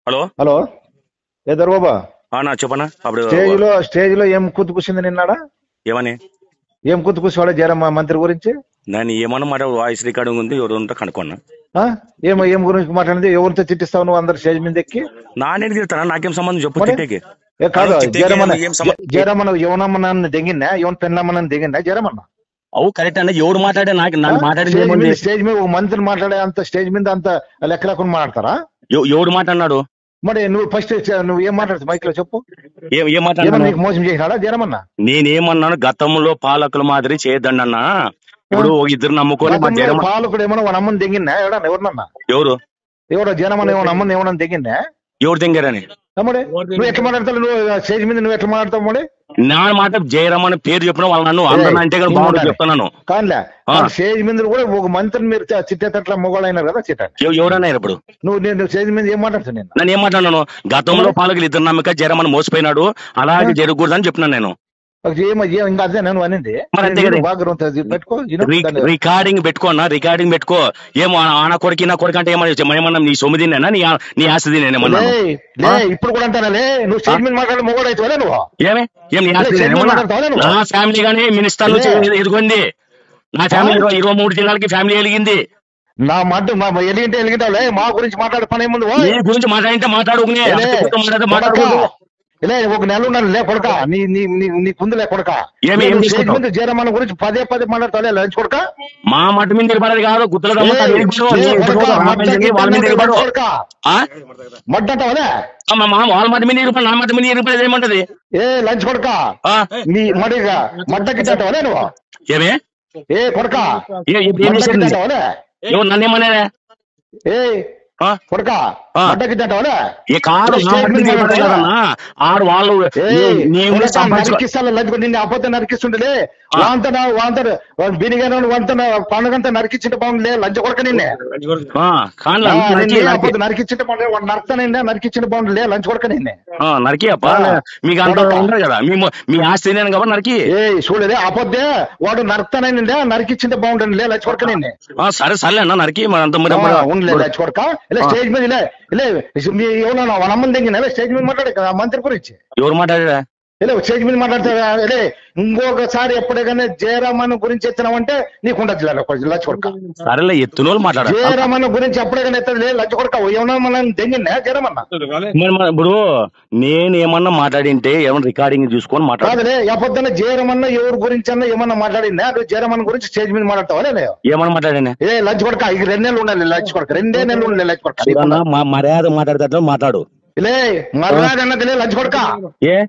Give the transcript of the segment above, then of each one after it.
Hello hello ఏ దొరబాబా ఆ, నా చెప్పనా అప్పుడు స్టేజ్ లో స్టేజ్ లో ఏం కుత్తు కూసింది నిన్నాడా ఏమని ఏం కుత్తు కూసేవాడు జయరామ మంత్రి గురించి నేను ఏమన్నా మాట వాయిస్ రికార్డింగ్ ఉంది ఎవరు ఉంటే కనుక్కున్నా ఆ? ఏం ఏం గురించి మాట్లాడింది ఎవరితో చిట్టిస్తావు నువ్వు అందరు స్టేజ్ మీద ఎక్కి నానేది తిడతానా నాకేం సంబంధం చెప్పు మరి? తిట్టేకి ఏ కాదు అరే, చిట్టికి జయరమణ ఏం- ఏం సంబంధం? జయరమణ యువనమ్మనాన్ని దిగిందా యువన్ పెన్నమ్మనాన్ని దిగిందా జయరమణ అవు కరెక్ట్ అన్న ఎవడు మాట్లాడే నాకు నన్ను మాట్లాడింది స్టేజ్ ఏముంది మీద స్టేజ్ మీద ఒక మంత్రి మాట్లాడే అంత స్టేజ్ మీద అంత లెక్క లేకుండా మాట్లాడతారా ఎవ- ఎవడు మాట్లాడినాడు మరి నువ్వు ఫస్ట్ నువ్వు ఏం మాట్లాడుతావు మైక్ లో చెప్పు ఏం ఏం ఏమన్నా మాట్లాడినా నీకు మోసం చేసినాడా జయరమన్న నేనేమన్నాను గతంలో పాలకుల మాదిరి చేయొద్దండి అన్న ఇప్పుడు ఒక ఇద్దరు నమ్ముకొని మా గతంలో జగన్ పాలకుడు ఏమన్నా వాళ్ళ అమ్మని దిగిందా ఎవడన్నా ఎవరన్నా ఎవరు ఎవడో జనమని ఏమన్నా అమ్మని ఏమన్నా దిగిందా ఎవరు తెంగారని తమ్ముడే నువ్వు ఎట్లా మాట్లాడతావు నువ్వు స్టేజ్ మీద నువ్వు ఎట్లా మాట్లాడతావు మోడే నా మాట జయరామ్ అని పేరు చెప్పిన వాళ్ళు నన్ను అందరూ అంటే కూడా బాగుంటుంది చెప్తున్నాను కానిలే ఆ. స్టేజ్ మీద కూడా ఒక మంత్రిని మీరు చిట్టేటట్ల మొగోళ్ళు అయినారు కదా చిట్ట ఎవ- ఎవరన్నా ఇప్పుడు నువ్వు నేను స్టేజ్ మీద ఏం మాట్లాడుతావు నేను నన్ను ఏం మాట్లాడినాను గతంలో పాలకులు ఇద్దరు నమ్మక జరమని మోసపోయినాడు అలాగే జరగకూడదని చెప్పినాను నేను ఒక ఏమో ఏం ఇంకా అదే నేను అనింది మరి అంతే కదా. బాగా పెట్టుకో you know, రి- దాన్ని- రికార్డింగ్ పెట్టుకో అన్న రికార్డింగ్ పెట్టుకో ఏమో ఆ- ఆన కొడుకు నా కొడుకు అంటే ఏమన్నా ఏమన్నా నీ సొమ్మిది నేనా నీ ఆ- నీ ఆస్తి నేనేమన్నా లే, లే ఇప్పుడు కూడా అంటానా లే నువ్వు స్టేజ్ మీద మాట్లాడే మొగోడు అయితే నువ్వు ఏమే ఏం నీ ఆస్తి లే, నేనేమన్నా? చెల్లి మాట్లాడతావా నువ్వు? నా ఫ్యామిలీ గానీ మినిస్టర్లు లే. ఎదుగుంది నా ఫ్యామిలీ ఇరవై ఇరవై మూడు జిల్లాలకి ఫ్యామిలీ వెలిగింది నా మాట మా ఎలిగింటే ఎలిగింటావులే మా గురించి మాట్లాడే పని ఏముంది ఓ? నీ గురించి మాట్లాడింటే మాట్లాడుకునే లే, మాట్లాడితే కొడకా. మాట్లాడుకో లే ఒక నెల ఉన్నాను లే కొడక నీ నీ నీ నీ కుందులే కొడక ఏమి, ఏం నువ్వు స్టేజ్ తీసుకుంటావు? మీద జయరామన్న గురించి పదే పదే మాట్లాడతావు లంచ్ కొడక మా మట్టి మీద నిలబడేది కాదు గుత్తల ఏ, దమ్ముతా, నీ గుడు, ఏ, నీ గుడు, కొడకా, నా మడ్డ మీద గిడ్డ వాళ్ళ మీద అన్నాడు, నిలబడు. కొడక. ఆ? మడ్డంటావా ఆ, మా మా వాళ్ళ మధ్య మీద నిలబడి నా మధ్య మీద నిలబడేది ఏమంటది ఏ లంచ్ కొడక ఆ? నీ మడిగా మడ్డ గిడ్డంటావా నువ్వు ఏమే ఏ కొడక ఏ- ఏ- ఏం మడ్డ చేశారు నీ- గిడ్డంటావా ఎవరు నన్ను ఏమన్నా ఏ కొడక ఆ. మడ్డ గిడ్డంటావా ఏ కాదు నా స్టేజ్ మధ్య మీద మీద నిలబడేది మాట్లాడతావా? కదన్నా. ఆడు వాళ్ళు నీ- నీవు సంపాదించుకో నరికిస్తాను లంచ్ కొట్టి నిన్ను అపోతే నరికిస్తుండలే ఆ. వాంతన వాంతన బినిగాను వంతన పండుగంతా నరికించింటే బాగుండే లంచ కొడక నిన్నే ఆ, కానీ ఆ, నరికి- నిన్నే నరికి- అపోతే నరికించింటే బాగుండే వాడు నరకతానండి నరికించింటే బాగుండే లంచ్ కొడక నిన్నే ఆ, నరికి అప్ప ఆ. మీకు అంత కొడక. ఉండదు కదా మీ మీ ఆస్తి నేను కాబట్టి నరికి ఏ చూడలే అపోతే వాడు నరకతానండి నరికించింటే బాగుండే లంచ్ కొడక నిన్నే ఆ, సరే సర్లే అన్న నరికి మరి అంత మరి ఆ, ఉండలే లంచ్ కొడక ఇలా ఆ. స్టేజ్ మీద ఇలా ఇలా మీ ఎవరన్నా వాళ్ళ అమ్మని దగ్గర స్టేజ్ మీద మాట్లాడే కదా మంత్రి గురించి ఎవరు మాట్లాడా ఇలా స్టేజ్ మీద మాట్లాడితే లే ఇంకొకసారి ఎప్పుడైనా జయరామన్ గురించి ఎత్తినావంటే నీకు ఉండదు లంచ్ కొడక సరేలే ఎత్తునోళ్ళు మాట్లాడారు జయరామన్న గురించి ఎప్పుడైనా ఎత్తదు లే లంచ కొడక ఏమన్నా మనం దెంగిందా జయరామన్న మరి మన- ఇప్పుడు నేను ఏమన్నా మాట్లాడింటే ఏమన్నా రికార్డింగ్ చూసుకొని మాట్లాడు కాదులే ఎప్పొద్దున జయరామన్న ఎవరి గురించి అన్నా ఏమన్నా మాట్లాడిందా అటు జయరామన్ గురించి స్టేజ్ మీద మాట్లాడతావా లే ఏమన్నా మాట్లాడినా ఏ లంచ్ కొడక ఇక రెండు నెలలు ఉండాలి లంచ్ కొడక రెండే నెలలు ఉండాలి లంచ్ కొడక చూడన్నా, మా మర్యాద మాట్లాడేటట్లు మాట్లాడు లే మర్యాద అన్నది లే లంచ్ కొడక ఏ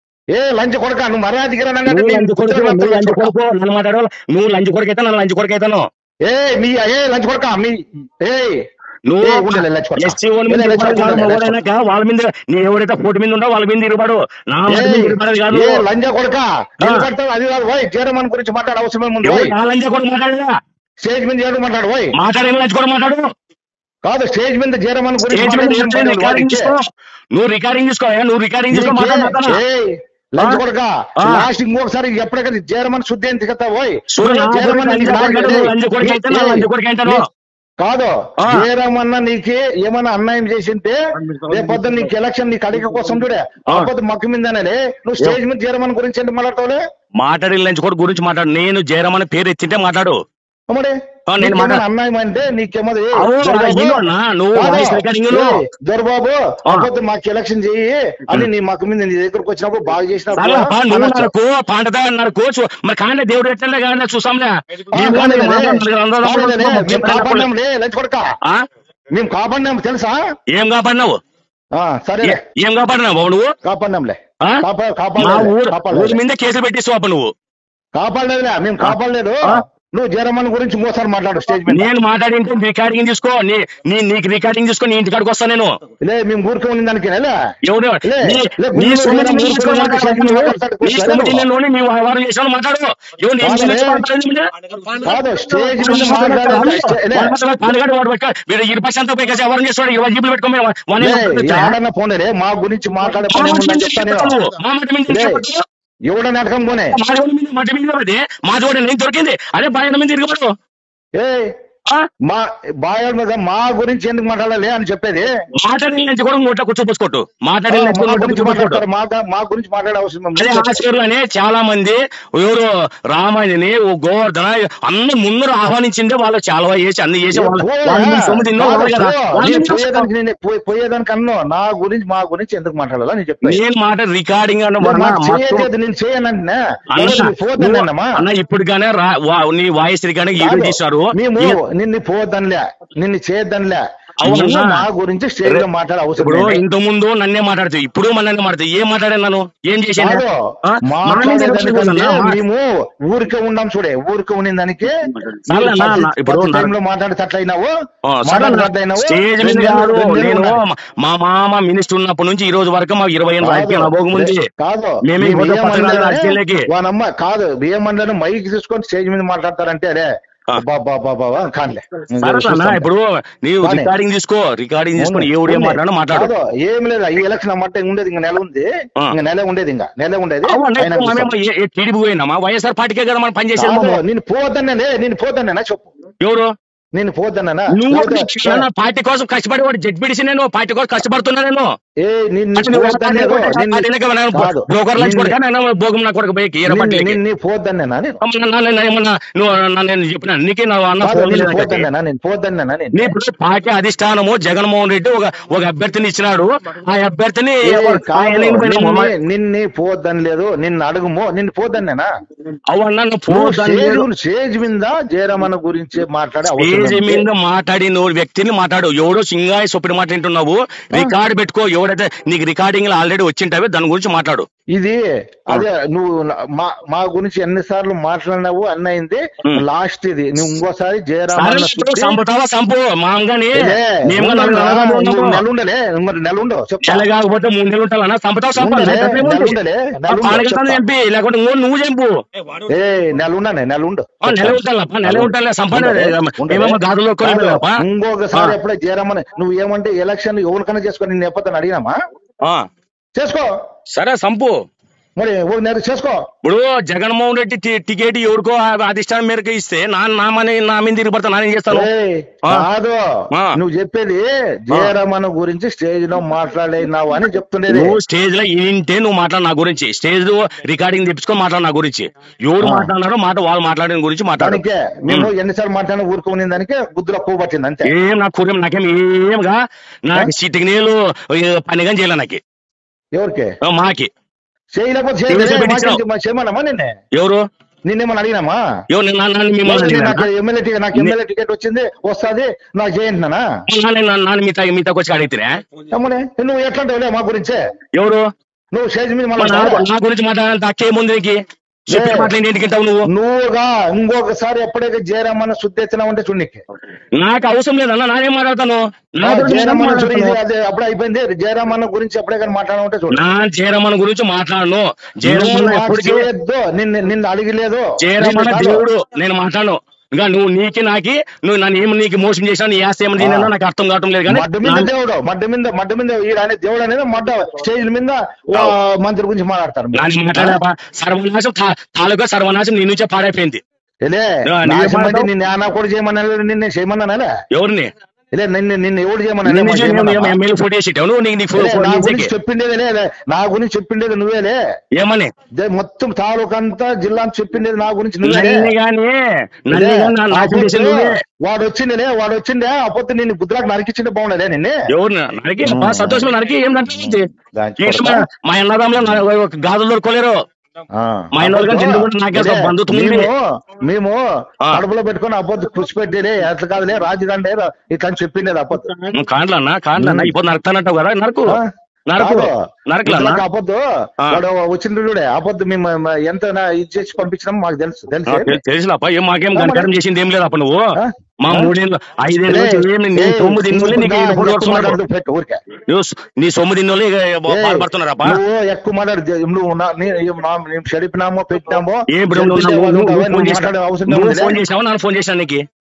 ఏ లంచ్ కొడక నువ్వు మర్యాద గిరనంటే నువ్వు లంచ్ కొడుకు నువ్వు లంచ్ కొడుకు నన్ను మాట్లాడు నువ్వు లంచ్ కొడుకు అయితే నన్ను లంచ్ కొడుకు అవుతాను ఏ మీ ఏ లంచ్ కొడక మీ ఏ నువ్వు ఏ, ఉండలే, లంచ్ కొడక. ఎస్సీ వాళ్ళ మీద ఏ, లంచ్ కొడక, తిరగబడు, ఉండలే, లంచ్ ఎవరైనాక వాళ్ళ మీద నీ ఎవరైతే పోటీ మీద ఉండో వాళ్ళ మీద తిరగబడు నా మీద ఏ, తిరగబడేది కాదు ఏ లంజ కొడక నిలబడతావు అది కాదు ఓయ్ జయరామన్ గురించి మాట్లాడే అవసరం ఉంది ఎవరు ఓయ్ నా లంచ్ కొడుకు మాట్లాడదా స్టేజ్ మీద ఏడు మాట్లాడు ఓయ్ మాట్లాడే లంచ్ కొడుకు మాట్లాడు కాదు స్టేజ్ మీద జయరామన్ గురించి స్టేజ్ మీద మాట్లాడే కూర్చొని ఏం రికార్డింగ్ మాట్లాడు తీసుకో నువ్వు రికార్డింగ్ తీసుకో ఏ, నువ్వు రికార్డింగ్ తీసుకో నీకే, మాట్లాడతానా ఏయ్, లంచ్ ఆ? కొడక ఆ. లాస్ట్ ఇంకొకసారి ఎప్పటికైనా జయరామన్ శుద్ధి అని దిగతా పోయ్ చూడు, నా జయరామన్ లంచ్ నీకు కొడుకు నాకు- నువ్వు లంచ్ కొడుకు అయితే నా ఏయ్, లంచ్ కొడుకు అంటాను. నీ- కాదు ఆ. జయరామన్న నీకు ఏమైనా అన్యాయం చేసింటే రేపొద్దు నీకు ఎలక్షన్ నీకు అడిగ కోసం చూడే ఆ. ఆపొద్దు మక్కు మీదనే నువ్వు స్టేజ్ మీద జయరామన్ గురించి ఏంటి మాట్లాడతావులే మాట్లాడి లంచ్ కొడుకు గురించి మాట్లాడు నేను జయరామ్ అనే పేరు ఎత్తింటే మాట్లాడు అమ్మడే ఆ, నేను నీకేమైనా మాట్లా- అన్యాయం అంటే నీకేమో ఏ, అవును, దొరబాబు, ఇయ్యో అన్నా, నువ్వు కాదు, వాయిస్ రికార్డింగ్ లో. ఏ, దొరబాబు ఆ. ఆపొద్దు మాకు ఎలక్షన్ చెయ్యి అని నీ మక్కు మీద నీ దగ్గరకు వచ్చినప్పుడు బాగా చేసినప్పుడు సరే అప్పా, నువ్వు అనొచ్చు. నరకు పంటదా నరకు చూ- మరి కానీ దేవుడు ఎట్లా కానీ చూసాంలే ఆ, మేము కానీ కాదులే, మాట్లాడుతున్నాం, అందరం కాదులే, మాట్లాడుతున్నాం. మేము కాపాడినాంలే లంచ్ కొడక ఆ? మేము కాపాడినాం తెలుసా ఏం కాపాడినావు ఆ, సరేలే ఏ- ఏం కాపాడినావు బాబు నువ్వు కాపాడినాంలే ఆ? కాపా మా కాపాడలేదు ఊరు ఊరి కాపాడలేదు మీద కేసులు పెట్టిస్తావు అప్ప నువ్వు కాపాడలేదులే మేము కాపాడలేదు ఆ? నువ్వు జరమన్ గురించి ఇంకోసారి మాట్లాడు స్టేజ్ మీద నేను మాట్లాడింటే రికార్డింగ్ తీసుకో నీ నీ- నీకు రికార్డింగ్ తీసుకో నీ ఇంటికాడికి వస్తా నేను లే మేము ఊరికే ఉన్న దానికి లే ఎవరు లే, నీ- లే, నీ గుళ్ళు సొమ్మిది లేదా నీ ఊరు తీసుకొని కూడా మాట్లాడు మాట్లాడు, నువ్వు. మాట్లాడు, నీ కూర్చో సొమ్మిది నువ్వు. నేను నీ వ్యవహారం చేసావు మాట్లాడు ఎవరు నీ కాదులే. గురించి మాట్లాడేది ముందే? కాదు స్టేజ్ మీద మాట్లాడే లే, పాలగాడు వాడు పక్క వీడు ఇరు పర్సెంట్ పై కలిసి ఎవరు చేస్తాడు ఇరవై జీబులు పెట్టుకోమని వన్ లే, ఎవడన్నా పోనీ మా గురించి మాట్లాడే పని ఏముందని చెప్తాను లే, ఎవడ నాటకం పోనే మా జోడి మీద మట్టి మీద పడితే మా జోడి నేను దొరికింది అదే బాయన మీద తిరగబడు ఏ ఆ? మా బాయల మీద మా గురించి ఎందుకు మాట్లాడాలి అని చెప్పేది మాట్లాడిన నుంచి కూడా నోట్లో కూర్చోపోసుకోటు మాట్లాడిన నుంచి కూడా మా నోట్లో గురించి కూర్చోపోసుకోటు మాట్లాడతారు మా గా- మా గురించి మాట్లాడే అవసరం అదే ఉంది. ఆశ్చర్యనే చాలా మంది ఎవరు రామాయణని ఓ గోవర్ధన అన్ని ముందర ఆహ్వానించిందే వాళ్ళు చాలా చేసి అన్ని చేసి వాళ్ళ పోయా? వాళ్ళని సొమ్ము తిన్నోళ్ళు కాదు, వాళ్ళు కదా. పో. వాళ్ళని నేను చూసుకో. పోయేదానికి నేను పోయే- పోయేదానికి అన్నో నా గురించి మా గురించి ఎందుకు మాట్లాడాలా నేను చెప్పాను నేను మాట రికార్డింగ్ అన్న నేను మొన్న నాకు మొత్తం- చేయలేదు నేను చేయనంటున్నా అన్న, పోతానమ్మా అన్న ఇప్పటిగానే రా- వా- నీ వాయిస్ రికార్డింగ్ వీడియో తీశారు మేము ఏ- నిన్ను పోద్దనిలే నిన్ను చేయొద్దనిలే అవునా? నువ్వు మా గురించి స్టేజ్ లో మాట్లాడే అవసరం ఇప్పుడు లేదు. ఇంత ముందు నన్నే మాట్లాడుతావు ఇప్పుడు మన నన్నే మాట్లాడుతావు ఏం మాట్లాడాను నన్ను ఏం చేశాను కాదు ఆ? మాట్లాడేదానికంటే మా- మేము ఊరికే ఉన్నాం చూడే ఊరికే ఉన్నదానికి సరే అన్న, అన్న, ఇప్పుడు నా- టైంలో మాట్లాడేటట్లయినావు ఆ, సరే అన్న. మాట్లాడేటట్లయినావు స్టేజ్ మీద కాదు నేను మా మామ మినిస్టర్ ఉన్నప్పటి నుంచి ఈ రోజు వరకు మా ఇరవై ఏళ్ళ రాజకీయ అనుభవం ఉంది కాదు మేమే మేము కొత్త ఏమనలేదని పట్టణాల రాజకీయాలకి. వానమ్మ కాదు బియ్యమండలని మైక్ తీసుకొని స్టేజ్ మీద మాట్లాడతారంటే అరే ఆ. బాబా బాబా కానిలే సరే అన్న ఇప్పుడు నీవు బానే. రికార్డింగ్ తీసుకో రికార్డింగ్ తీసుకొని ఏ ఊడియో మాట్లాడు మాట్లాడు కాదు ఏం లేదు ఈ ఎలక్షన్ అమ్మంటే ఉండేది ఇంకా నెల ఉంది ఆ. ఇంకా నెల ఉండేది ఇంకా నెల ఉండేది అవునా, ఆయన ఇప్పుడు మనమేమో ఏ- ఏ టీడీపీ పోయినామా వైఎస్ఆర్ పార్టీకే కదా మనం పనిచేసేది కాదు, మనము. నేను పోదన్నా నేను పోదన్నా చెప్పు ఎవరు నేను పోదన్నా నువ్వు నా పార్టీ కోసం కష్టపడి వాడు జడ్పీడిసి నేను పార్టీ కోసం కష్టపడుతున్నా నేను ఏ నిన్ను అంటే నువ్వు పోద్దన్నా పార్టీ కొట్టే నిన్ను- పార్టీలకే మనం కాదు. బ్రోకర్ లంచ్ నిన్ను- కొడుకా నేను భోగం నా కొడుకు పోయి ఈర నిన్ను- పార్టీలకి నిన్ను పోద్దన్నా నేను అమ్మ, నా- నా- నా- ఏమన్నా నువ్వు నా- నేను చెప్పిన నీకే నా అన్న కాదు, ఫోన్ నేను చేయలేదు నాకైతే. పోద్దన్నా నేను పోద్దన్నా నేను నీ ఇప్పుడు పార్టీ అధిష్టానము జగన్మోహన్ రెడ్డి ఒక ఒక అభ్యర్థిని ఇచ్చినాడు ఆ అభ్యర్థిని ఏ, ఎవరు- కాదు, ఆయన ఎన్ని పోయినా నిన్ను- మమ్మ- నిన్ను పోద్దని లేదు నిన్ను అడుగుమో నిన్ను పోద్దన్నా అవునా నువ్వు నువ్వు ఫోన్ దాని స్టేజ్ మీద- స్టేజ్ మీద జయరామన్న గురించి మాట్లాడే అవసరం స్టేజ్ ఉంది. మీద మాట్లాడి నువ్వు వ్యక్తిని మాట్లాడు ఎవడో సింగాయి సొప్పిడి మాట వింటున్నావు రికార్డ్ పెట్టుకో ఎవడైతే నీకు రికార్డింగ్ ఆల్రెడీ వచ్చింటావే దాని గురించి మాట్లాడు ఇది అదే నువ్వు నా- మా మా గురించి ఎన్నిసార్లు మాట్లాడినావు అన్నయింది ఉమ్. లాస్ట్ ఇది నువ్వు ఇంకోసారి సరే జయరామన్న ఇప్పుడు చుట్టి- చంపుతావా చంపు మాంగాని లే, మేము ఉండన్నా, నలుగురు ఉన్నాము. నువ్వు నెల ఉండలే ఇంకొక నెల ఉండవు చెప్తా నెల కాకపోతే మూడు నెలలు ఉంటావా చంపుతావు చంపాలి ఉండలే, తప్పేముంది? నెల ఉండలే, నెల ఉండదు, పాలకెళ్తాను చెప్తా. చంపి లేకుంటే నువ్వు నువ్వు చంపు ఏ నెల ఉండనే నెల ఉండు ఆ, నెల ఉంటాను నెల ఉంటాను సంపాదన ఉండలే. ఏమేమో గాజులు కాదు, కొనుక్కో ఇంకొకసారి ఆ. ఎప్పుడే జయరామన్ నువ్వు ఏమంటే ఎలక్షన్ ఎవరికైనా చేసుకో నేను ఎప్పని అడిగినామా చేసుకో సరే సంపు మరి ఓ నెల చేసుకో ఇప్పుడు జగన్మోహన్ రెడ్డి టి- టికెట్ ఎవరికో ఆ అధిష్టానం మేరకు ఇస్తే నా నా మన నా మీద తిరిగి పడతా నానేం చేస్తాను ఏయ్, ఆ. కాదు ఆ. నువ్వు చెప్పేది జయరామన్ గురించి స్టేజ్ లో మాట్లాడినావు అని చెప్తుండేది నువ్వు స్టేజ్ లో ఇంటే నువ్వు మాట్లాడు నా గురించి స్టేజ్ లో రికార్డింగ్ తెప్పించుకొని మాట్లాడు నా గురించి ఎవరు ఆ. మాట్లాడినారో మాట వాళ్ళు మాట్లాడిన గురించి మాట్లాడు దానికే మేము ఎన్నిసార్లు మాట్లాడిన ఊరుకునే దానికే గుద్దులో పువ్వు పట్టింది అంతే ఏం నాకు కూరం నాకేం ఏమగా నాకు సిటికి నీళ్ళు పనిగా చేయలే నాకు ఎవరికి ఆ, మాకి చేయలేకపోతే ఎవరు చేయలేదు. పెట్టించావు? మాకేంటి? మా చేయమన్నామా నిన్నే ఎవరు నిన్నేమన్నా అడిగినామా ఎవరు నిన్న- నన్ను మిమ్మల్ని నాకు అడిగినానా? ఎమ్మెల్యే టికెట్ నాకు ఎమ్మెల్యే టికెట్ వచ్చింది వస్తాది నాకు చేయంటున్నానా నన్ను- నన్ను- నన్ను మీతో మీతోకి వచ్చి అడిగితే అమ్మనే నువ్వు ఎట్లా అంటావులే మా గురించే ఎవరు నువ్వు స్టేజ్ మీద నా మళ్ళీ నా గురించి మాట్లాడాలంటే అక్కేముంది నీకు చెప్పిన ఏ. మాటలు ఇంటికి వింటావు నువ్వు నువ్వుగా ఇంకొకసారి ఎప్పుడైతే జయరామన్న శుద్ధి ఎత్తినావంటే చూడనికి నాకు అవసరం లేదన్న నానేం మాట్లాడతాను నా గురించి నేను జయరామన్న చూడు ఇది మాట్లాడతాను. అదే అప్పుడు అయిపోయింది జయరామన్న గురించి ఎప్పుడే కానీ మాట్లాడమంటే చూడు నా జయరమణ గురించి మాట్లాడను నువ్వు జయరమణ నాకు ఎప్పటికీ చేయొద్దు నిన్ను నిన్ను అడిగలేదు జయరమణ నిన్ను కాదు. దేవుడు నేను మాట్లాడను ఇంకా నువ్వు నీకి నాకి నువ్వు నన్ను ఏమి నీకు మోసం చేసినా నీ ఆస్తి ఏమని తిన్నా నాకు అర్థం కావటం లేదు కానీ మడ్డ మీద నా- దేవుడు మడ్డ మీద మడ్డ మీద ఈడ అనే దేవుడు అనేది మడ్డ స్టేజ్ మీద ఓ మంత్రి గురించి మాట్లాడతారు మీరు. నాని మాట్లాడా సర్వనాశం తా- తాలూకా సర్వనాశం నీ నుంచే పాడైపోయింది ఇలే ఆ, నీ నాశనం ఏమంటావు? అంటే నిన్ను ఆనా కూడా చేయమన్నా నిన్ను చేయమన్నానా ఎవరిని ఇలే నిన్ను నిన్ను ఎవడు చేయమన్నా నిన్ను చే- నువ్వు ఏమో ఎమ్మెల్యే ఫోటో వేసి నువ్వు నీకు నీ ఫో- ఇలే, ఫోన్ నా చేసేకి. గురించి చెప్పిండేది లే నా గురించి చెప్పిండేది నువ్వేలే ఏమని దే- మొత్తం తాలూకా అంతా జిల్లా అంతా చెప్పిండేది నా గురించి నువ్వే నన్ను గాని నన్ను ఇలే, గాని నా- నాశనం చేసేది అప్పుడు నువ్వే వాడు వచ్చిండే వాడు వచ్చిండే అప్పుడు నిన్ను గుద్దులాకు నరికిచ్చిండే బాగుండేదే నిన్నే ఎవరు నరికి అబ్బా, సంతోషం నరికి ఏం నరికి దానికి ఏంటి మా- మా అన్నదమ్ములు గాజులు దొరుకోలేరు ఆ. మా ఇంట్లో వాళ్ళకి జిండు కూడా నాకే అదే, బంధుత్వం ఉంది. మేము మేము ఆ. కడుపులో పెట్టుకొని అబ్బొద్దు కృషి పెట్టేలే ఎట్లా కాదులే రాజధాని ఇట్లా అని చెప్పిండేది అప్పొద్దు నువ్వు కాండ్లన్నా కాండ్లన్నా ఇప్పుడు నరుకుతానంటావు కదా నరకు ఆ? నరకు కాదు. నరకలన్నా ఇట్లా అప్పొద్దు ఆ. వాడు వచ్చిండు చూడే అప్పొద్దు మేము మ- ఎంత నా- ఇది చేసి పంపించినాం మాకు తెలుసు తెలుసు తెలిసినప్ప ఏం మాకేం గణకరం చేసింది ఏం లేదు అప్ప నువ్వు ఆ? మా ఆ? మూడేళ్ళు ఐదేళ్ళు ఏయ్, నుంచి ఏం నీ ఏయ్, సొమ్ము తిన్నోళ్ళే నీకు ఇంకా ఇప్పుడు ఎక్కువ వస్తున్నారు మాట్లాడదు, పెట్టు ఊరికే నువ్వు స- నీ సొమ్ము తిన్నోళ్ళే ఇక ఏయ్, బాధపడుతున్నారప్ప నువ్వు ఎక్కువ మాట్లాడు నువ్వు నా- నీ- నా- మేము చెడిపినామో పెట్టినామో ఏ ఇప్పుడు నువ్వు చెడిపితే నువ్వు- వాళ్ళు నువ్వు ఉంటావా? ఫోన్ నువ్వు చేసినావు మాట్లాడే అవసరం నువ్వు ఉంది ఫోన్ చేసినావు నన్ను ఫోన్ చేశాను నీకు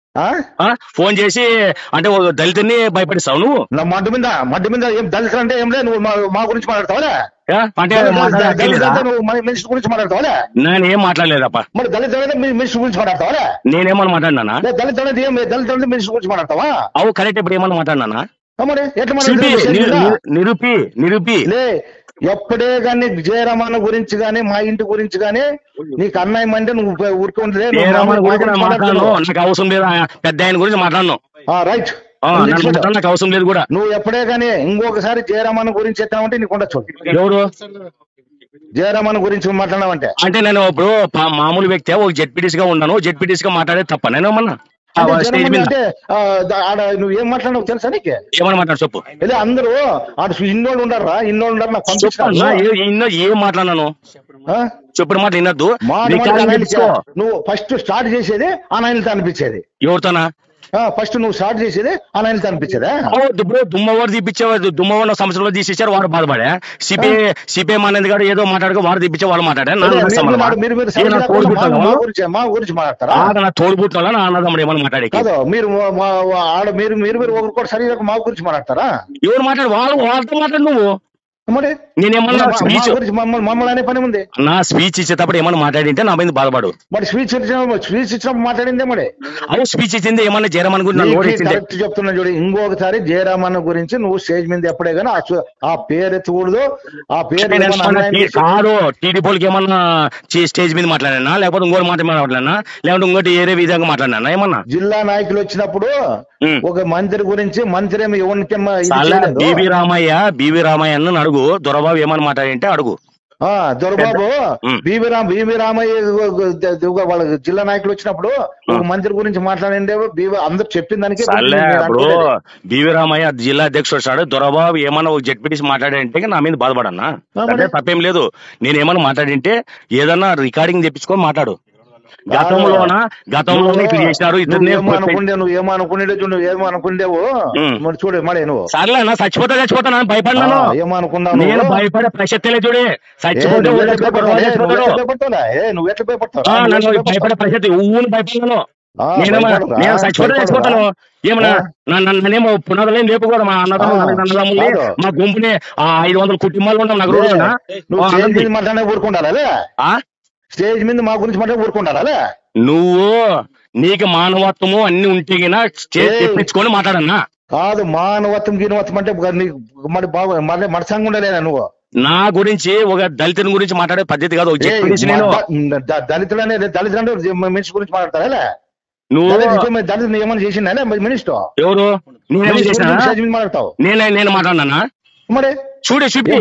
ఆ? ఆ? ఫోన్ చేసి అంటే ఓ దళితుని భయపడిస్తావు నువ్వు నా మడ్డు మీద మడ్డు మీద ఏం దళితులు అంటే ఏం లేదు నువ్వు మా మా గురించి మాట్లాడతావా ఆ? అంటే దళితులు మాట్లాడలేదా అంటే నువ్వు మన మనిషి గురించి మాట్లాడతావా నేను ఏం మాట్లాడలేదప్ప మరి దళిత అంటే మీ మనిషి గురించి మాట్లాడతావా నేనేమన్నా మాట్లాడినా లేదు దళిత అనేది ఏం లేదు దళిత అంటే మనిషి గురించి మాట్లాడతావా అవు కరెక్ట్ ఇప్పుడు ఏమన్నా మాట్లాడినా ఆ మరి ఎట్లా శిల్పి మాట్లాడతావు? నిరు- నిరు- నిరూపి నిరూపి లే ఎప్పుడే గాని జయరామన్న గురించి గాని మా ఇంటి గురించి గాని నీకు అన్యాయం అంటే నువ్వు ఊరికే ఉండలే ఏ రమణ గురించి నేను మాట్లాడను నాకు అవసరం లేదు ఆ పెద్ద ఆయన గురించి మాట్లాడను రైట్ ఆ, నన్ను మాట్లాడ నాకు అవసరం లేదు కూడా నువ్వు ఎప్పుడే గాని ఇంకొకసారి జయరామన్న గురించి ఎత్తామంటే నీకు ఉండొచ్చు ఎవరు జయరామన్న గురించి మాట్లాడావంటే అంటే నేను ఇప్పుడు పా- మామూలు వ్యక్తి ఒక జెడ్పీటీసీ గా ఉన్నాను జెడ్పీటీసీ గా మాట్లాడే తప్ప నేను ఏమన్నా ఆ, అంటే స్టేజ్ జయరామన్న మీద అంటే ఆ, ద- ఆడ నువ్వు ఏం మాట్లాడినావు తెలుసా నీకు ఏమన్నా మాట్లాడు చెప్పు లేదా అందరూ ఆడ ఇన్నోళ్ళు ఉండరా ఇన్నోళ్ళు ఉండరు నాకు చెప్పు అన్నా, పంపించారు ఏ- ఇన్నో ఏం మాట్లాడినాను చెప్పిన మాట వినొద్దు మాట రికార్డింగ్ మాట తెప్పించుకో. నువ్వు ఫస్ట్ స్టార్ట్ చేసేది ఆ నాయనతో అనిపించేది ఎవరితోనా ఫస్ట్ నువ్వు స్టార్ట్ చేసేది ఆ నాయనతో అనిపించేదా ఓ, ఇప్పుడు దుమ్మవాడు తీపిచ్చేవాడు దుమ్మవాడు సంవత్సరంలో తీసేసారు వాడు బాధపడే సిపిఐ సిపిఐ మానేది గారు ఏదో మాట్లాడుకో వాడు తీపిచ్చే వాళ్ళు మాట్లాడే అదే, నన్ను మీరు సంబంధమా? మీరు- మీరు మీరు ఏ నా సరిగ్గా తోడుబుట్టాలా మా- మా వాళ్ళు? గురించి మా గురించి మాట్లాడతారా ఆడ నా తోడుబుట్టాలా నా అన్నదమ్ముడు ఏమన్నా మాట్లాడే కాదు మీరు మా- మా- ఆడ మీరు మీరు మీరు ఒకరు కూడా సరిగ్గా మా గురించి మాట్లాడతారా ఎవరు మాట్లాడు వాళ్ళు వాళ్ళతో మాట్లాడు నువ్వు మరి నేనేమన్నా మా- మా స్పీచ్ గురించి మమ్మల్ని మమ్మల్ని అనే పని ఉంది నా స్పీచ్ ఇచ్చేటప్పుడు ఏమన్నా మాట్లాడింటే నా మీద బాధపడు మరి స్పీచ్ ఇచ్చిన స్పీచ్ ఇచ్చినప్పుడు మాట్లాడిందే మరి అవు స్పీచ్ ఇచ్చింది ఏమన్నా జరమని గురించి నన్ను నోరు ఇచ్చింది కరెక్ట్ చెప్తున్నా చూడు ఇంకొకసారి జయరామన్న గురించి నువ్వు స్టేజ్ మీద ఎప్పుడే కానీ ఆ చు- ఆ పేరు ఎత్తకూడదు ఆ పేరు నేను ఏమన్నా ఏమన్నా అన్యాయం టీ- చేసి- కాదు టీడీపీకి ఏమన్నా చే- స్టేజ్ మీద మాట్లాడినా లేకపోతే ఇంకోటి మాట మాట్లాడినా లేకపోతే ఇంకోటి ఏరే విధంగా మాట్లాడినా ఏమన్నా జిల్లా నాయకులు వచ్చినప్పుడు ఉమ్. ఒక మంత్రి గురించి మంత్రి ఏమో ఎవరికేమో ఇది చాలా చేయలేదు. బీబీ రామయ్య బీబీ రామయ్య అన్న అడుగు దొరబాబు ఏమని మాట్లాడింటే అడుగు ఆ దొరబాబు ఉమ్. బీవీ రామ్ బీవీ రామయ్య వాళ్ళ జిల్లా నాయకులు వచ్చినప్పుడు ఒక మంత్రి గురించి మాట్లాడిండే బీవీ అందరు చెప్పిన దానికి సర్లే మీరు ఇప్పుడు అనుకోలేదు. బీవీ రామయ్య జిల్లా అధ్యక్షుడు వచ్చాడు దొరబాబు ఏమన్నా ఒక జడ్పీటీసీ మాట్లాడంటే నా మీద బాధపడన్నా ఆ, మరి? అదే తప్పేం లేదు నేను ఏమన్నా మాట్లాడింటే ఏదన్నా రికార్డింగ్ తెప్పించుకొని మాట్లాడు గతంలోన గతంలోనే ఇట్లా చేసినారు ఇతరునే నువ్వు ఏమో అనుకుండే నువ్వు ఏమో అనుకునేది చూడు నువ్వు ఏమో అనుకుండేవు ఉమ్. మరి చూడు మడే నువ్వు సర్లే నా చచ్చిపోతా చచ్చిపోతా నేను భయపడినాను ఆ, ఏమో అనుకున్నావు నేను నువ్వు? భయపడే ప్రసక్తే చూడే ఏ, చచ్చిపోతే నువ్వు ఊళ్ళో ఎట్లా చచ్చిపోతాడు, భయపడతావు? వాడు ఏ, నువ్వు చచ్చిపోతాడు. ఎట్లా భయపడతావురా? ఏ, నువ్వు ఎట్లా భయపడతావు ఆ, నువ్వు నన్ను ఎట్లా భయపడే భయపడతావు? ప్రసక్తి ఊని భయపడను ఆ, నేనేమో భయపడరా? నేను చచ్చిపోతే భయపడరా? చచ్చిపోతాను ఏమన్నా ఆ. నన్ను- నన్ను- నన్నేమో పునాదులేం లేపుకోదు మా అన్నదమ్ములు ఆ, అన్నదమ్ముల్ని కాదు. మా గుంపుని ఆ ఐదు వందల కుటుంబాలు ఉన్నాం నాకు రోజున నువ్వు స్టేజ్ మీద మాట్లాడే ఊరుకుండాలా ఆ? స్టేజ్ మీద మా గురించి మాట్లాడి ఊరుకుండాలా నువ్వు నీకు మానవత్వము అన్ని ఉంటే గినా చే- ఏయ్. తెప్పించుకొని మాట్లాడన్నా కాదు మానవత్వం గీనవత్వం అంటే నీకు మరి బాబు మరి మనసంగా ఉండలేనా నువ్వు నా గురించి ఒక దళితుని గురించి మాట్లాడే పద్ధతి కాదు ఒక ఏయ్, జడ్పీటీసీ నేను ద- ద- దళితులు అనేది దళితులు అంటే మనిషి గురించి మాట్లాడతారా నువ్వు దళితులు ఏమైనా చేసిందా మినిస్టర్ ఎవరు నేనేం చేసినా స్టేజ్ మీద మాట్లాడతావు నేనే నేను మాట్లాడినా మరి చూడే చూపి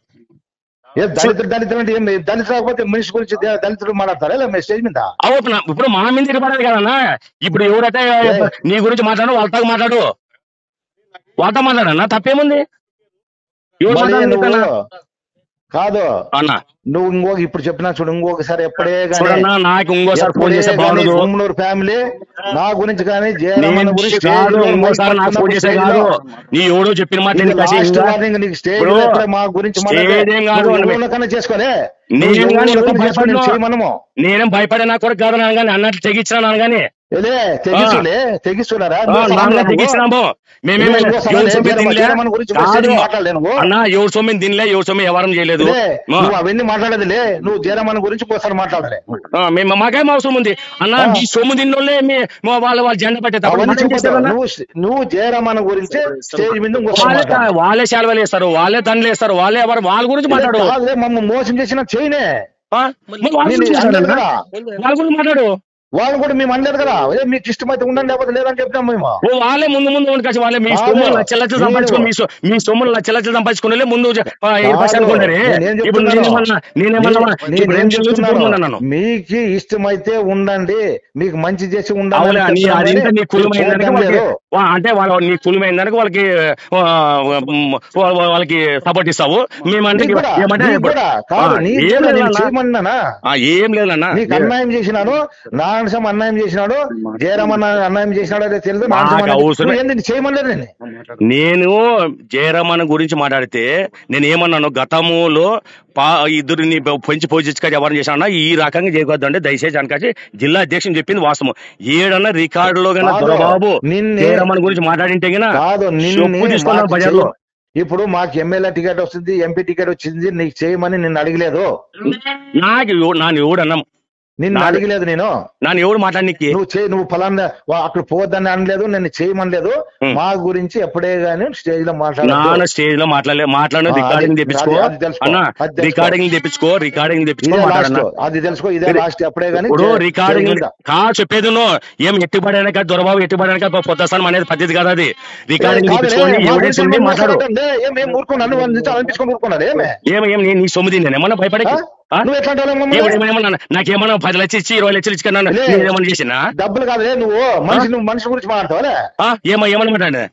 ఏ దళితులు దళితులు అంటే ఏం దళితులు కాకపోతే మనిషి గురించి ద- దళితులు మాట్లాడతారా లేదా స్టేజ్ మీద అవును ఇప్పుడు మా మీద తిరగబడదు కదన్నా ఇప్పుడు ఎవరైతే నీ గురించి మాట్లాడు వాళ్ళతో మాట్లాడు వాళ్ళతో మాట్లాడన్నా తప్పేముంది ఎవరు మళ్ళీ మాట్లాడాలి నువ్వు నీకన్నా? కాదు అన్న నువ్వు ఇంకో ఇప్పుడు చెప్పినా చూడు ఇంకొకసారి ఎప్పుడే గానీ చూడన్నా నాకు ఇంకోసారి ఫోన్ చేస్తే బాగుండదు ఉమ్మనూరు ఫ్యామిలీ నా గురించి కానీ జయరామన్న నేను గురించి కాదు స్టేజ్ మీద ఇంకోసారి నాకు ఫోన్ చేసే కాదు నీ ఎవడో చెప్పిన మాట నేను కసి లాస్ట్ ఇంకా- వార్నింగ్ నీకు స్టేజ్ ఇప్పుడు మీద ఎప్పుడే మా గురించి మాట్లాడితే స్టేజ్ ఏం కాదు నువ్వు అని ఎవరినో కన్నా చేసుకోలే నేను నువ్వు కానీ ఎవరినో ఎవరు కన్నా చేసుకొని భయపడను. చేయమనము నేనేం భయపడే నా కొడుకు కాదు నాన్న కానీ అన్నట్లు తెగించిన నాన్న కానీ ఏలే తెగిస్తులే తెగిస్తున్నారా నాన్న తెగించినాము మేమేమి నువ్వు ఇంకో సవాల్ ఎవరి సొమ్ము ఏం తినలే. జరగమని గురించి కాదు. స్టేజ్ మీద మాట్లాడలే నువ్వు. అన్న ఎవరి సొమ్ము తినలే ఎవరి సొమ్ము వ్యవహారం చేయలేదు లే, మా- నువ్వు అవన్నీ మాట్లాడేదిలే నువ్వు జయరామన్ గురించి ఒకసారి మాట్లాడలే ఆ, మేము మాకేం అవసరం ఉంది అన్న ఆ. మీ సొమ్ము తిన్నోళ్ళే మీ మా- వాళ్ళ వాళ్ళ జెండా పట్టేటప్పుడు అవన్నీ మనం ఏం చెప్పొద్దు. చేస్తారన్న? నువ్వు నువ్వు జయరామన్ గురించి స్టేజ్ మీద ఇంకోసారి వాళ్ళే మాట్లాడు. వాళ్ళే శాలవలు వేస్తారు వాళ్ళే దండలు వేస్తారు వాళ్ళే ఎవరు వాళ్ళ గురించి మాట్లాడు కాదులే, మమ్మల్ని మోసం చేసిన చేయనే ఆ? మరి వాళ్ళ నేను గురించి అనలేదు మాట్లాడన్నా? కదా వాళ్ళ గురించి మాట్లాడు వాళ్ళు కూడా మేము అనలేదు కదా ఏ మీకు ఇష్టమైతే ఉండండి లేకపోతే లేదని చెప్పినాం మేము ఓ వాళ్ళే ముందు ముందు ఉండి కలిసి వాళ్ళే మీ కాదు. సొమ్ములు లక్ష లక్షలు నేను- సంపాదించుకుని మీ సొ- మీ సొమ్ములు లక్ష లక్షలు సంపాదించుకుని ముందు ఏర్పరచుకుంటారే నేనేం ఇప్పుడు చెప్తున్నాను? నేనేమన్నా నేనేమన్నా నేను- ఇప్పుడు నేనేం ఏం చెప్తున్నాను? చెప్తున్నాను మీకు ఇష్టమైతే ఉండండి మీకు మంచి చేసి అవునా ఉండాలి నీ అది ఇంత నీ కులమైన దానికి వాళ్ళకి వా- అంటే వాళ్ళ నీ కులమైన దానికి వాళ్ళకి ఆ, వా- వా- వాళ్ళకి సపోర్ట్ ఇస్తావు మేమంటే ఏమంటే ఇప్పుడు- ఆ, ఏం లేదన్నా. చేయమన్నానా ఆ, ఏం లేదన్నా నీకు అన్యాయం చేసినాను నా నానసమ్మ అన్యాయం చేసినాడు జయరామన్న అన్యాయం చేసినాడో లేదో తెలియదు నాకు నానసమ్మ అన్యాయం- అవసరం- నువ్వు ఏంది చేయమలేదు నేను నేను జయరామన్ గురించి మాట్లాడితే నేను ఏమన్నాను గతములో పా ఇద్దరిని పెంచి పోజించుకొని ఎవరిని చేశానన్నా ఈ రకంగా చేయకూడదు అంటే దయచేసి అనకాచి జిల్లా అధ్యక్షుని చెప్పింది వాస్తవం ఏడన్నా రికార్డులో కన్నా కాదు. దొరబాబు నిన్నే- జయరామన్ గురించి మాట్లాడింటే గినా కాదు నిన్ను చెప్పు తీసుకున్నాను బజార్లో ఇప్పుడు మాకు ఎమ్మెల్యే టికెట్ వస్తుంది ఎంపీ టికెట్ వచ్చింది నీకు చేయమని నిన్ను అడగలేదు నాకు ఎవ- నాన్న ఎవడన్నా నిన్ను నాది- అడగలేదు నేను నాన్న ఎవడు మాట్లాడనికి నువ్వు చేయి నువ్వు ఫలానా వా- అక్కడ పోవద్దని అనలేదు నేను చేయమనలేదు ఉం. మా గురించి ఎప్పుడే గానీ స్టేజ్ లో నాన్న మాట్లాడలేదు స్టేజ్ లో మాట్లాడలే మాట్లాడిన ఆ, రికార్డింగ్ అది- తెప్పించుకో అది- అది తెలుసుకో. అన్న అది తెలుసుకో. రికార్డింగ్ తెప్పించుకో రికార్డింగ్ తెప్పించుకో ఇదే లాస్ట్ మాట్లాడన్నా అది తెలుసుకో ఇదే ఇది- లాస్ట్ ఎప్పుడే గానీ ఇప్పుడు చే- రికార్డింగ్ చేయకుండా. కా చెప్పేది నువ్వు ఏం ఎట్టుబడనక దొరబాబు ఎట్టుబడనక పొద్దుస్తానం అనేది పద్ధతి కాదు అది రికార్డింగ్ కాదులే, తెప్పించుకోండి మా ఎవిడెన్స్ గురించి ఉండి ఏమన్నా మాట్లాడు మాట్లాడకండి. ఏం ఏం ఊరుకున్నాను వాళ్ళు నుంచి అనిపించుకొని ఊరుకున్నాడు ఏమే ఏమి ఏం నీ సొమ్మిది నేను ఏమన్నా భయపడకి ఆ? నువ్వు ఎట్లా అంటావు మమ్మల్ని? ఏమన్నా నాకేమన్నా పది లక్షలు ఇచ్చి ఇరవై లక్షలు ఇచ్చి కన్నా లే. ఏమన్నా చేసినా డబ్బులు కాదులే నువ్వు మనిషి నువ్వు మనిషి గురించి మాట్లాడతావా ఆ? ఏమో ఏమన్నా మాట్లాడే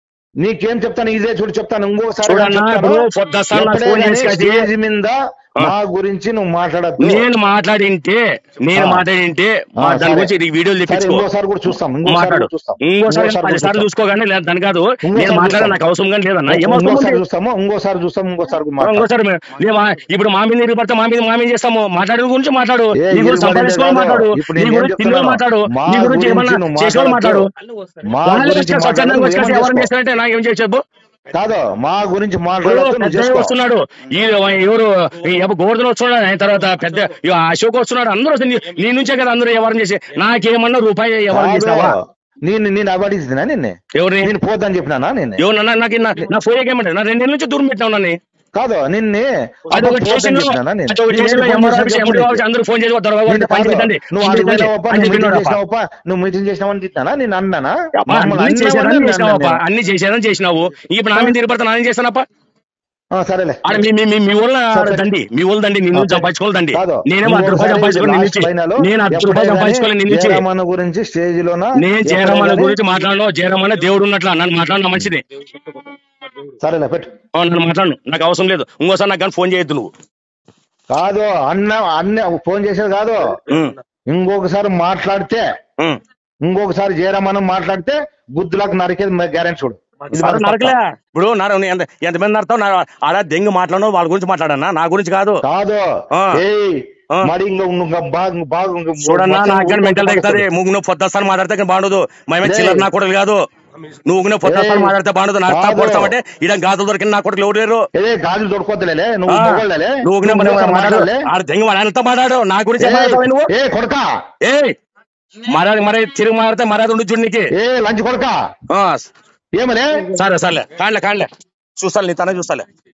నీకేం చెప్తాను ఇదే చూడు చెప్తాను ఇంకోసారి చూడన్నా, చెప్తాను. ఇప్పుడు పొద్దుసారి నాకు ఎప్పుడే ఫోన్ గానీ చేసి అది- స్టేజ్ మీద ఆ. మా గురించి నువ్వు మాట్లాడద్దు నేను మాట్లాడింటే నేను ఆ. మాట్లాడింటే ఆ, మా దాని సరే. గురించి ఈ వీడియోలు సరే తెప్పించుకో ఇంకోసారి కూడా చూస్తాం ఇంకోసారి మాట్లాడు కూడా చూస్తాం ఇంకోసారి ఇంకోసారి పది కూడా సార్లు చూస్తాం. చూసుకోగానే లేదు దాని కాదు ఇంకోసారి నేను మాట్లాడే చూస్తాం. నాకు అవసరం కానీ లేదన్న ఏమవసరం ఇంకోసారి ఉంది? చూస్తాము ఇంకోసారి చూస్తాం ఇంకోసారి కూడా ఆ, మాట్లాడతాం. ఇంకోసారి మే- నేను మా- ఇప్పుడు మా మీద నీరు పడితే మా మీద మా మీద చేస్తాము మాట్లాడే గురించి మాట్లాడు ఏ, నీ గురించి ఇరుపడిందే సంపాదించుకోవాలి కాదు. మాట్లాడు ఇప్పుడు నీ నేను ఏం గురించి తిన్నాడు చెప్తున్నాను? మాట్లాడు మా నీ గురించి గురించి ఏమన్నా నువ్వు చేసేవాళ్ళు మాట్లాడు మాట్లాడొద్దు. మా వాళ్ళ గురించి వచ్చి స్వచ్ఛందంగా మాట్లాడు, వచ్చేసి నువ్వు ఎవరిని ఏమని చేస్తారంటే నాకేం చేసేపు కాదు మా గురించి ఇప్పుడు మాట్లాడద్దు నువ్వు పెద్ద చేసుకో వస్తున్నాడు ఈ ఎవరు ఈ ఎవ- గోవర్ధన్ వస్తున్నాడు ఆయన తర్వాత పెద్ద ఈ అశోక్ వస్తున్నాడు అందరూ వస్తారు. నీ- నీ నుంచే కదా అందరూ ఎవరిని చేసి నాకేమన్నా రూపాయి ఎవరిని చేస్తావా కాదు. నేను నేను అవాడిస్తున్నా నిన్నే ఎవరిని నేను పోద్దని చెప్పినానా నిన్నే ఎవరన్నా నాకు నా- నా ఫోన్ ఏమంటే నా రెండేళ్ళ నుంచి దూరం పెట్టినా నన్ను కాదు నిన్నే అది ఒక పోద్దని స్టేషన్ లో చెప్పినానా నేను? అది ఒక నేను స్టేషన్ లో ఫోన్ ఎంఆర్ఓ చేసి ఆఫీస్, చెప్పు ఎంఆర్ఓ ఆఫీస్ నీకు. అందరూ ఫోన్ చేసి దొరబాబు నేను అంటే పని కాదు. పెట్టండి నువ్వు పని ఆడికి పెట్టండి పోయినావప్ప, అని నువ్వు మీటింగ్ చెప్పినాడు అప్ప. చేసినావప్ప, నువ్వు మీటింగ్ చేసినావని తిట్టానా నేను అన్నానా అప్ప, మమ్మల్ని అన్ని చేశానని అన్నావని చేసినావు అప్ప. అన్నాను అన్ని చేశానని చేసినావు ఇప్పుడు నా మీద తిరిగిపడతా నేను చేస్తానప్ప ఆ, సరేలే ఆడ మీ మీ మీ- మీ ఊళ్ళ ఆడ సరే. దండి మీ ఊళ్ళ దండి నిన్ను ఓకే. సంపాదించుకోవాలి దండి కాదు నేనేమో అర్ధ రూపాయలు సంపాదించుకోవాలి నిన్ను ఇచ్చి నేను అర్ధ రూపాయలు సంపాదించుకోవాలి నిన్ను ఇచ్చి జయరామన్న గురించి స్టేజ్ లోన నేను జయరామన్న గురించి మాట్లాడను జయరామన్న దేవుడు ఉన్నట్ల నన్ను మాట్లాడిన మంచిది సరేలే పెట్టు ఆ, నన్ను మాట్లాడను నాకు అవసరం లేదు ఇంకోసారి నాకు కానీ ఫోన్ చేయొద్దు నువ్వు కాదు అన్న అన్న ఫోన్ చేసేది కాదు ఉం, ఇంకొకసారి మాట్లాడితే ఉం. ఇంకొకసారి జయరామన్న మాట్లాడితే బుద్ధులకు నరికేది గ్యారెంటీ చూడు ఇది సరే, మాత్రం నరకలే ఇప్పుడు నర ఎంత ఎంతమంది నడతావు నా- ఆడ దెంగి మాట్లాడను వాళ్ళ గురించి మాట్లాడన్నా నా గురించి కాదు కాదు ఆ. ఏయ్ ఆ. మరి ఇంకా ఇంకా బాగా బాగా ఇంకా చూడన్నా మచ్చలు నాకు కానీ మెంటల్ ఊరుకుంటూ తగ్గుతుంది ముగ్గు నువ్వు పొద్దుస్తాను మాట్లాడితే కానీ బాగుండదు మేమే లే. చిల్లర నా కొడుకు కాదు నువ్వు నువ్వు పొద్దుస్తాను ఏయ్. మాట్లాడితే బాగుండదు నాకు కాదు. పొడతామంటే ఇడ గాజులు దొరికిన నా కొడుకు ఎవరు లేరు ఏ గాజులు దొరకొద్దులే నువ్వు ఆ, మొగోళ్ళలే నువ్వు కూడా మరి ఇంకోసారి మాట్లాడు మాట్లాడలే. ఆడ దెంగి వాళ్ళంతా మాట్లాడు నా గురించి ఏం ఏయ్, మాట్లాడతావు నువ్వు ఏ కొడకా ఏ మర్యాద మరి తిరిగి మాట్లాడితే మర్యాద ఉండి చూడు నీకు ఏ లంచ్ కొడకా ఆ, ఏమలే సరే సర్లే కాండ్లే కాండ్లే చూస్తాను నీ తన చూస్తాలే